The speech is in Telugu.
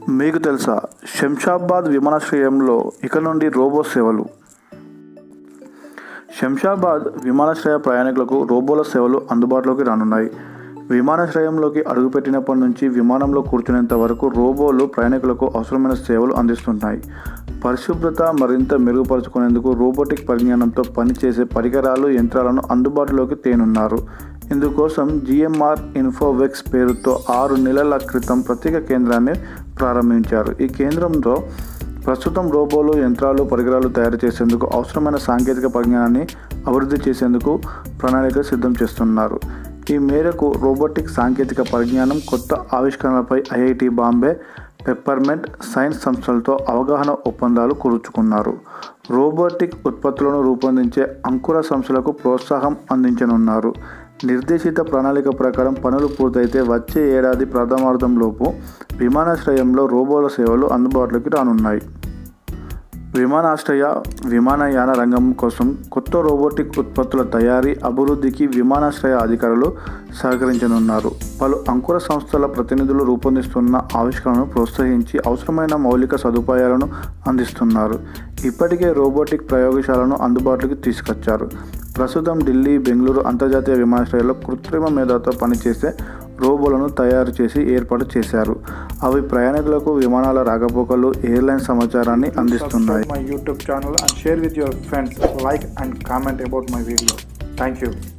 మీకు తెలుసా శంషాబాద్ విమానాశ్రయంలో ఇక నుండి రోబో సేవలు శంషాబాద్ విమానాశ్రయ ప్రయాణికులకు రోబోల సేవలు అందుబాటులోకి రానున్నాయి విమానాశ్రయంలోకి అడుగుపెట్టినప్పటి నుంచి విమానంలో కూర్చునేంత వరకు రోబోలు ప్రయాణికులకు అవసరమైన సేవలు అందిస్తున్నాయి పరిశుభ్రత మరింత మెరుగుపరుచుకునేందుకు రోబోటిక్ పరిజ్ఞానంతో పనిచేసే పరికరాలు యంత్రాలను అందుబాటులోకి తేనున్నారు ఇందుకోసం జిఎంఆర్ ఇన్ఫోవెక్స్ పేరుతో ఆరు నెలల క్రితం ప్రత్యేక కేంద్రాన్ని ప్రారంభించారు ఈ కేంద్రంలో ప్రస్తుతం రోబోలు యంత్రాలు పరికరాలు తయారు చేసేందుకు అవసరమైన సాంకేతిక పరిజ్ఞానాన్ని అభివృద్ధి చేసేందుకు ప్రణాళిక సిద్ధం చేస్తున్నారు ఈ మేరకు రోబోటిక్ సాంకేతిక పరిజ్ఞానం కొత్త ఆవిష్కరణలపై ఐఐటి బాంబే పెప్పర్మెంట్ సైన్స్ సంస్థలతో అవగాహన ఒప్పందాలు కుదుర్చుకున్నారు రోబోటిక్ ఉత్పత్తులను రూపొందించే అంకుర సంస్థలకు ప్రోత్సాహం అందించనున్నారు నిర్దేశిత ప్రణాళిక ప్రకారం పనులు పూర్తయితే వచ్చే ఏడాది ప్రథమార్థంలోపు విమానాశ్రయంలో రోబోల సేవలు అందుబాటులోకి రానున్నాయి విమానాశ్రయ విమానయాన రంగం కోసం కొత్త రోబోటిక్ ఉత్పత్తుల తయారీ అభివృద్ధికి విమానాశ్రయ అధికారులు సహకరించనున్నారు పలు అంకుర సంస్థల ప్రతినిధులు రూపొందిస్తున్న ఆవిష్కరణను ప్రోత్సహించి అవసరమైన మౌలిక సదుపాయాలను అందిస్తున్నారు ఇప్పటికే రోబోటిక్ ప్రయోగశాలను అందుబాటులోకి తీసుకొచ్చారు ప్రస్తుతం ఢిల్లీ బెంగళూరు అంతర్జాతీయ విమానాశ్రయాల్లో కృత్రిమ మేధతో పనిచేసే రోబోలను తయారు చేసి ఏర్పాటు చేశారు అవి ప్రయాణికులకు విమానాల రాకపోకలు ఎయిర్లైన్ సమాచారాన్ని అందిస్తున్నాయి my YouTube channel and share with your friends. Like and comment about my video. Thank you.